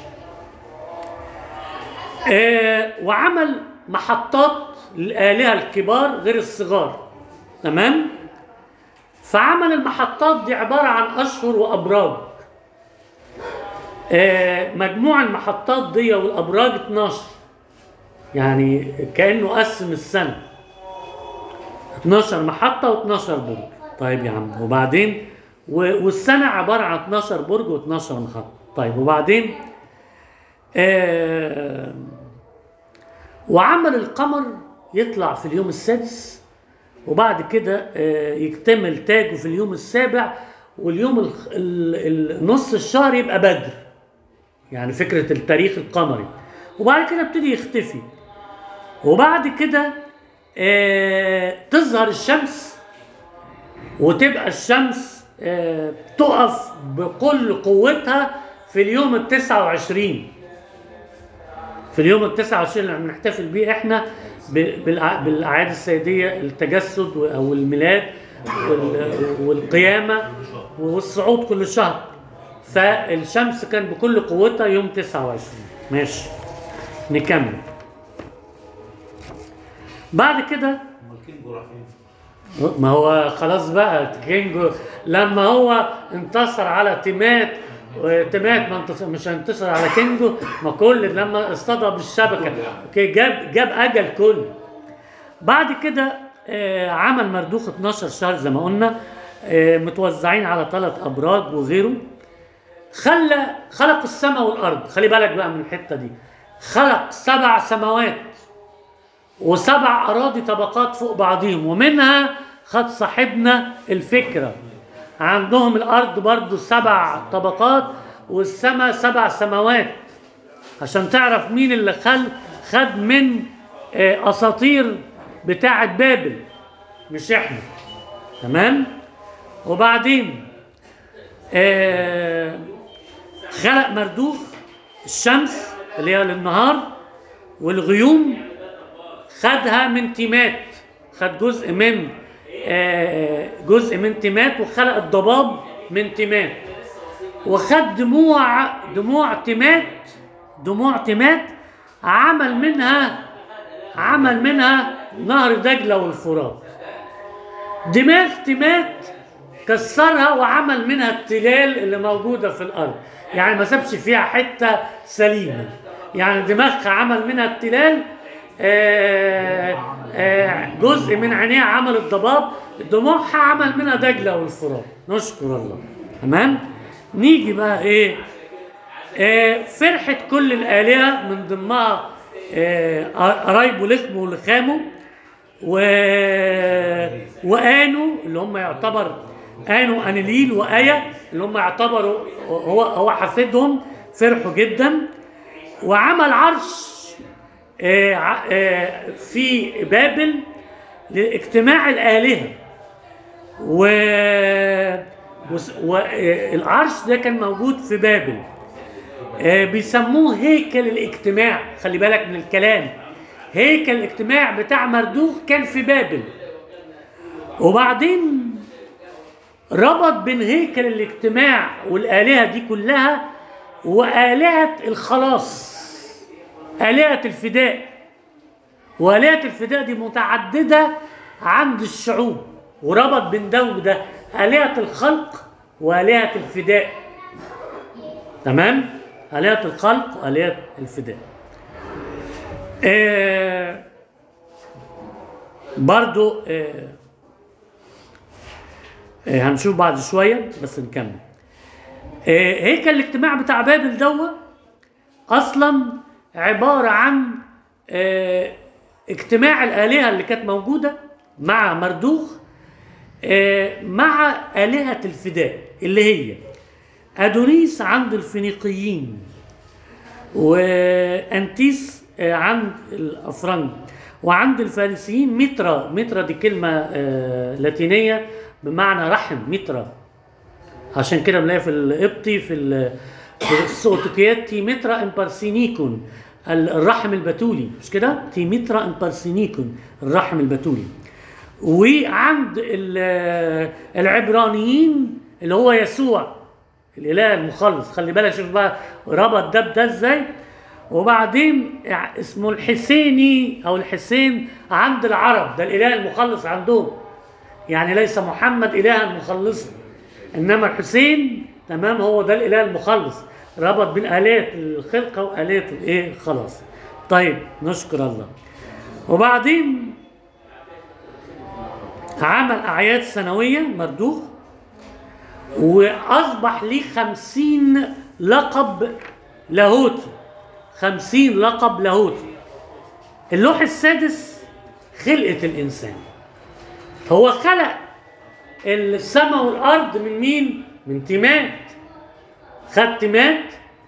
آه وعمل محطات للآلهة الكبار غير الصغار تمام فعمل المحطات دي عبارة عن أشهر وأبراج آه مجموع المحطات دي والأبراج 12 يعني كأنه قسم السنة 12 محطة و12 برج طيب يا عم وبعدين و- والسنة عبارة عن 12 برج و12 محطة طيب وبعدين آه وعمل القمر يطلع في اليوم السادس وبعد كده آه يكتمل تاجه في اليوم السابع واليوم الخ- ال- ال- نص الشهر يبقى بدر يعني فكرة التاريخ القمري وبعد كده ابتدي يختفي وبعد كده آه تظهر الشمس وتبقى الشمس آه تقف بكل قوتها في اليوم ال 29 في اليوم ال 29 اللي بنحتفل بيه احنا ب- بالأع- بالاعياد السيديه التجسد و- او الميلاد وال- والقيامه والصعود كل شهر فالشمس كان بكل قوتها يوم 29 ماشي نكمل بعد كده امال كينجو راح فين؟ ما هو خلاص بقى كينجو لما هو انتصر على تيمات وتيمات ما انتصر مش هينتصر على كينجو ما كل لما اصطدم بالشبكه اوكي جاب جاب اجل كل بعد كده آه، عمل مردوخ 12 شهر زي ما قلنا آه، متوزعين على ثلاث ابراج وغيره خلى خلق السماء والارض خلي بالك بقى من الحته دي خلق سبع سماوات وسبع أراضي طبقات فوق بعضهم ومنها خد صاحبنا الفكرة عندهم الأرض برضو سبع طبقات والسماء سبع سماوات عشان تعرف مين اللي خل خد من آه، أساطير بتاعة بابل مش إحنا تمام وبعدين آه خلق مردوخ الشمس اللي هي للنهار والغيوم خدها من تيمات خد جزء من آه، جزء من تيمات وخلق الضباب من تيمات وخد دموع دموع تيمات دموع تيمات عمل منها عمل منها نهر دجلة والفرات دماغ تيمات كسرها وعمل منها التلال اللي موجودة في الأرض يعني ما سابش فيها حتة سليمة يعني دماغها عمل منها التلال آه، آه، جزء من عينيها عمل الضباب دموعها عمل منها دجلة والفرات نشكر الله تمام نيجي بقى ايه آه، فرحة كل الآلهة من ضمنها آه، قرايبه لخمه ولخامه و... وانو اللي هم يعتبر انو انيليل وايا اللي هم يعتبروا هو هو حفيدهم فرحوا جدا وعمل عرش آه، ع- آه، في بابل لاجتماع الآلهة و والعرش ده كان موجود في بابل آه، بيسموه هيكل الاجتماع خلي بالك من الكلام هيكل الاجتماع بتاع مردوخ كان في بابل وبعدين ربط بين هيكل الاجتماع والآلهة دي كلها وآلهة الخلاص آلهة الفداء وآلهة الفداء دي متعددة عند الشعوب وربط بين ده وده آلهة الخلق وآلهة الفداء تمام آلهة الخلق وآلهة الفداء آه برضو آه آه هنشوف بعد شوية بس نكمل آه هيكل الاجتماع بتاع بابل دوت اصلا عباره عن آه، اجتماع الالهه اللي كانت موجوده مع مردوخ آه، مع الهه الفداء اللي هي ادونيس عند الفينيقيين وانتيس آه، عند الافرنج وعند الفارسيين مترا مترا دي كلمه آه، لاتينيه بمعنى رحم مترا عشان كده بنلاقي في القبطي في ال- في السوتوكيات تيمترا امبارسينيكون ال- الرحم البتولي مش كده؟ تيمترا امبارسينيكون الرحم البتولي وعند ال- العبرانيين اللي هو يسوع الاله المخلص خلي بالك شوف بقى ربط ده بده ازاي وبعدين اسمه الحسيني او الحسين عند العرب ده الاله المخلص عندهم يعني ليس محمد إلها مخلصا إنما الحسين تمام هو ده الإله المخلص ربط بين آلهة الخلقة وآلهة الإيه خلاص طيب نشكر الله وبعدين عمل أعياد سنوية مردوخ وأصبح ليه خمسين لقب لاهوتي خمسين لقب لاهوتي اللوح السادس خلقة الإنسان هو خلق السماء والارض من مين؟ من تيمات خد تيمات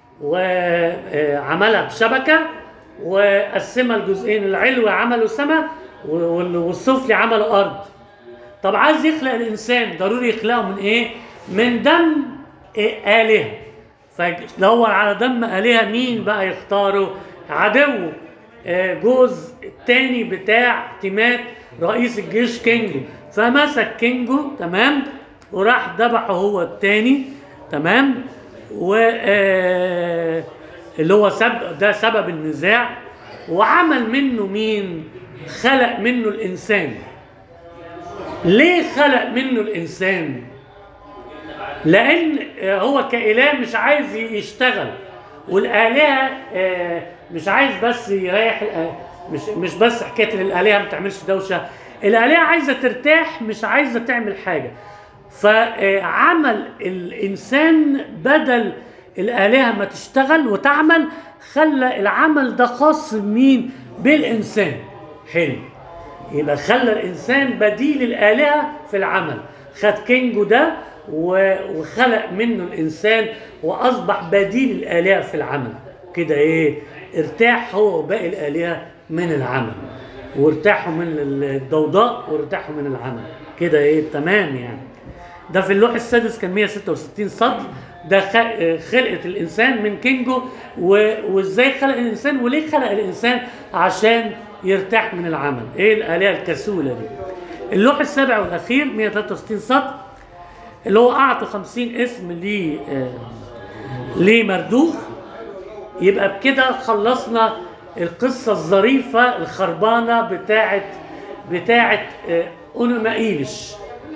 وعملها بشبكه وقسمها لجزئين العلوي عملوا سماء وال- والسفلي عملوا ارض طب عايز يخلق الانسان ضروري يخلقه من ايه؟ من دم إيه؟ الهه فدور على دم الهه مين بقى يختاره؟ عدوه آه، جوز التاني بتاع تيمات رئيس الجيش كينجو فمسك كينجو تمام وراح ذبحه هو التاني تمام و آه، اللي هو سبب ده سبب النزاع وعمل منه مين خلق منه الانسان ليه خلق منه الانسان لان آه، هو كاله مش عايز يشتغل والالهه آه، مش عايز بس يريح الآ- مش مش بس حكايه ان الالهه ما بتعملش دوشه الالهه عايزه ترتاح مش عايزه تعمل حاجه فعمل الانسان بدل الالهه ما تشتغل وتعمل خلى العمل ده خاص بمين بالانسان حلو يبقى خلى الانسان بديل الالهه في العمل خد كينجو ده و- وخلق منه الانسان واصبح بديل الالهه في العمل كده ايه ارتاح هو وباقي الالهه من العمل وارتاحوا من الضوضاء وارتاحوا من العمل كده ايه تمام يعني ده في اللوح السادس كان 166 سطر ده خ- خلقة الإنسان من كينجو و- وإزاي خلق الإنسان وليه خلق الإنسان عشان يرتاح من العمل إيه الآلهة الكسولة دي اللوح السابع والأخير 163 سطر اللي هو أعطى 50 اسم ليه آه، لمردوخ يبقى بكده خلصنا القصة الظريفة الخربانة بتاعت بتاعت آه، أونوما إيليش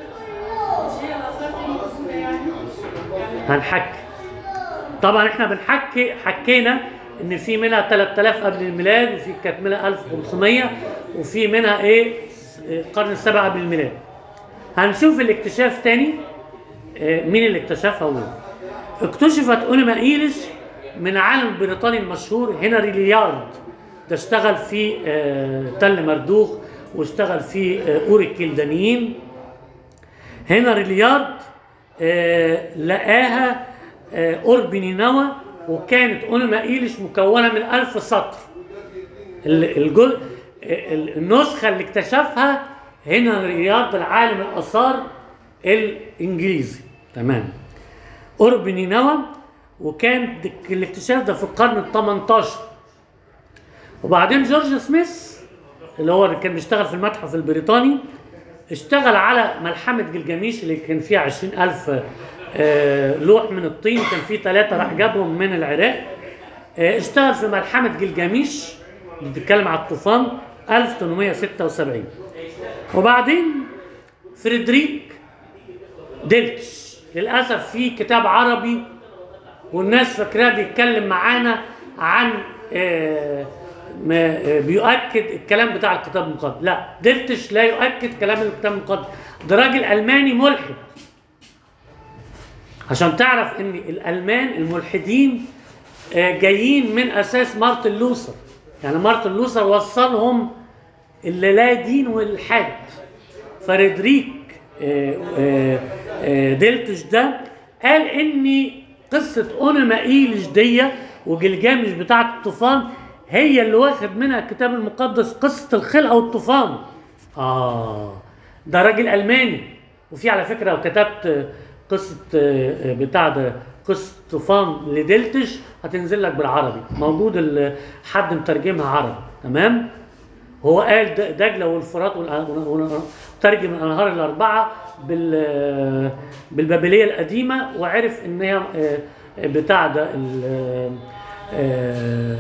هنحكي طبعا احنا بنحكي حكينا ان في منها 3000 قبل الميلاد وفي كانت منها 1500 وفي منها ايه القرن السابع قبل الميلاد هنشوف الاكتشاف تاني آه، مين اللي اكتشفها هو اكتشفت اونيما ايليش من عالم بريطاني المشهور هنري ليارد ده اشتغل في آه، تل مردوخ واشتغل في آه، اور الكلدانيين هنا ريليارد آه، لقاها آه، قرب نينوى وكانت اونما ايلش مكونه من ألف سطر ال- الجزء ال- النسخه اللي اكتشفها هنا رياض العالم الاثار الانجليزي تمام قرب نينوى وكان د- الاكتشاف ده في القرن ال 18 وبعدين جورج سميث اللي هو اللي كان بيشتغل في المتحف البريطاني اشتغل على ملحمة جلجاميش اللي كان فيها عشرين ألف آه، لوح من الطين كان فيه ثلاثة راح جابهم من العراق آه، اشتغل في ملحمة جلجاميش اللي بتتكلم على الطوفان 1876 وبعدين فريدريك ديلتش للأسف في كتاب عربي والناس فاكراه بيتكلم معانا عن آه، ما آه، بيؤكد الكلام بتاع الكتاب المقدس لا ديلتش لا يؤكد كلام الكتاب المقدس ده راجل الماني ملحد عشان تعرف ان الالمان الملحدين آه، جايين من اساس مارتن لوثر يعني مارتن لوثر وصلهم اللي لا دين والحد فريدريك آه، آه، آه، ديلتش ده قال ان قصه اونما ايلش دي وجلجامش بتاعه الطوفان هي اللي واخد منها الكتاب المقدس قصه الخلقه والطوفان اه ده راجل الماني وفي على فكره لو كتبت آه، قصه آه، آه، بتاع ده قصه طوفان لدلتش هتنزل لك بالعربي موجود ال- حد مترجمها عربي تمام هو قال د- دجله والفرات والأ- ون- ترجم الانهار الاربعه بال بالبابليه القديمه وعرف ان هي آه، بتاع ده ال- آه،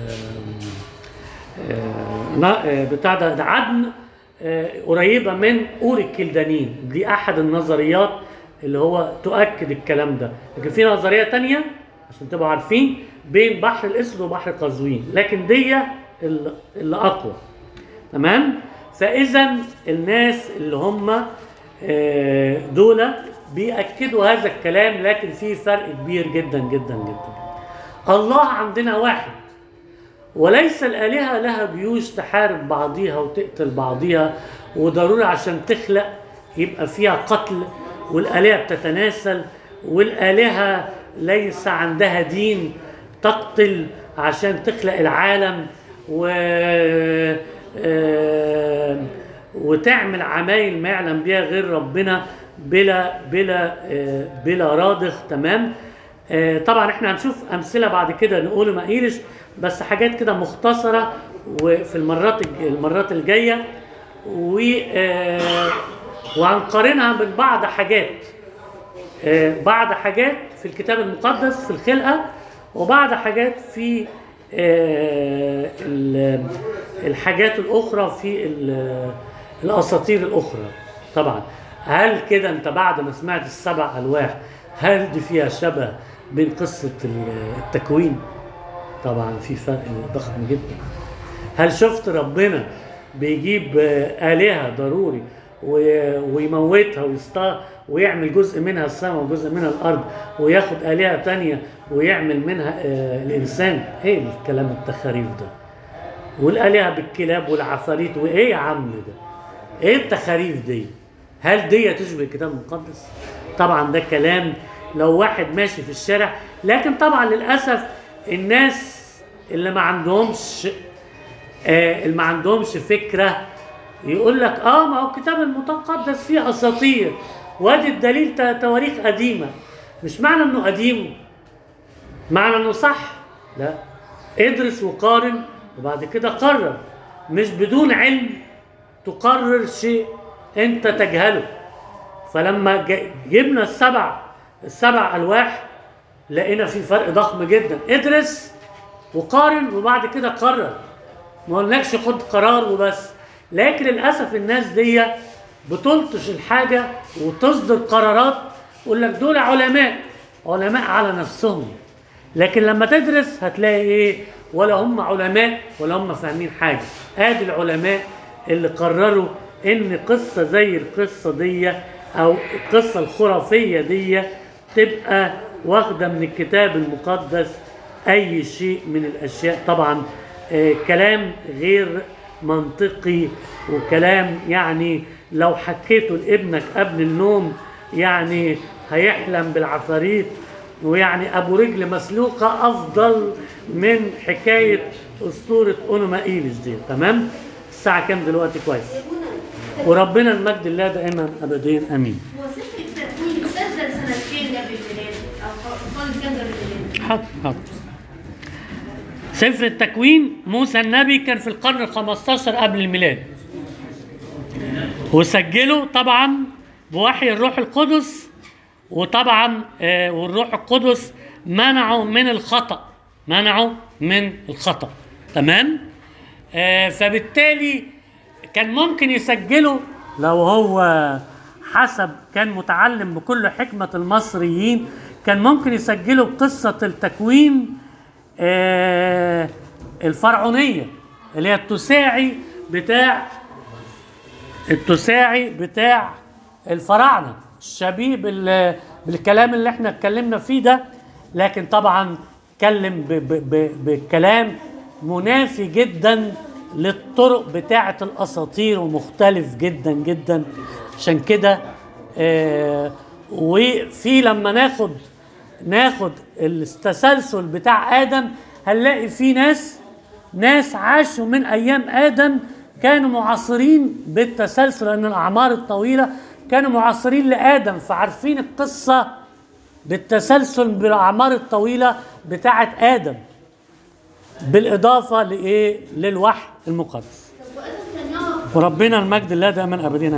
آه، نا- آه، بتاع ده ده عدن آه، قريبه من اور الكلدانيين دي احد النظريات اللي هو تؤكد الكلام ده لكن في نظريه تانية عشان تبقوا عارفين بين بحر الاسود وبحر قزوين لكن دي ال- اللي اقوى تمام فاذا الناس اللي هم آه، دول بيأكدوا هذا الكلام لكن في فرق كبير جدا جدا جدا الله عندنا واحد وليس الآلهة لها جيوش تحارب بعضيها وتقتل بعضيها وضروري عشان تخلق يبقى فيها قتل والآلهة بتتناسل والآلهة ليس عندها دين تقتل عشان تخلق العالم و آه، وتعمل عمايل ما يعلم بها غير ربنا بلا بلا آه، بلا رادخ تمام آه، طبعا احنا هنشوف امثله بعد كده نقول ما ايلش بس حاجات كده مختصره وفي المرات الج- المرات الجايه و آه، وهنقارنها من بعض حاجات آه، بعض حاجات في الكتاب المقدس في الخلقه وبعض حاجات في آه، ال- الحاجات الاخرى في ال- الاساطير الاخرى طبعا هل كده انت بعد ما سمعت السبع الواح هل دي فيها شبه بين قصه ال- التكوين طبعا في فرق ضخم جدا هل شفت ربنا بيجيب آه، آلهة ضروري و- ويموتها ويست ويعمل جزء منها السماء وجزء منها الأرض وياخد آلهة تانية ويعمل منها آه، الإنسان إيه الكلام التخاريف ده والآلهة بالكلاب والعفاريت وإيه يا عم ده إيه التخاريف دي هل دي تشبه الكتاب المقدس طبعا ده كلام لو واحد ماشي في الشارع لكن طبعا للأسف الناس اللي ما عندهمش آه، اللي ما عندهمش فكره يقول لك اه ما هو الكتاب المقدس فيه اساطير وادي الدليل ت- تواريخ قديمه مش معنى انه قديم معنى انه صح لا ادرس وقارن وبعد كده قرر مش بدون علم تقرر شيء انت تجهله فلما ج- جبنا السبع السبع الواح لقينا في فرق ضخم جدا ادرس وقارن وبعد كده قرر ما قلناكش خد قرار وبس لكن للاسف الناس دي بتلطش الحاجه وتصدر قرارات يقول لك دول علماء علماء على نفسهم لكن لما تدرس هتلاقي ايه ولا هم علماء ولا هم فاهمين حاجه ادي العلماء اللي قرروا ان قصه زي القصه دي او القصه الخرافيه دي تبقى واخده من الكتاب المقدس اي شيء من الاشياء طبعا آه كلام غير منطقي وكلام يعني لو حكيته لابنك قبل النوم يعني هيحلم بالعفاريت ويعني ابو رجل مسلوقه افضل من حكايه اسطوره اونومائيلس دي تمام الساعه كام دلوقتي كويس وربنا المجد الله دائما ابدين امين هو سفر التكوين سجل سنة كام قبل الميلاد؟ أو قال كام قبل الميلاد؟ حط حط سفر التكوين موسى النبي كان في القرن ال 15 قبل الميلاد وسجله طبعا بوحي الروح القدس وطبعا آه، والروح القدس منعه من الخطأ منعه من الخطأ تمام آه، فبالتالي كان ممكن يسجله لو هو حسب كان متعلم بكل حكمة المصريين كان ممكن يسجله بقصة التكوين آه، الفرعونية اللي هي التساعي بتاع التساعي بتاع الفراعنه الشبيه بال- بالكلام اللي احنا اتكلمنا فيه ده لكن طبعا اتكلم ب- ب- ب- بكلام منافي جدا للطرق بتاعه الاساطير ومختلف جدا جدا عشان كده آه وفي لما ناخد ناخد التسلسل بتاع ادم هنلاقي في ناس ناس عاشوا من ايام ادم كانوا معاصرين بالتسلسل لان الاعمار الطويله كانوا معاصرين لادم فعارفين القصه بالتسلسل بالاعمار الطويله بتاعه ادم بالاضافه لايه للوحي المقدس طب وآدم كان يعرف وربنا المجد الله دائما ابدين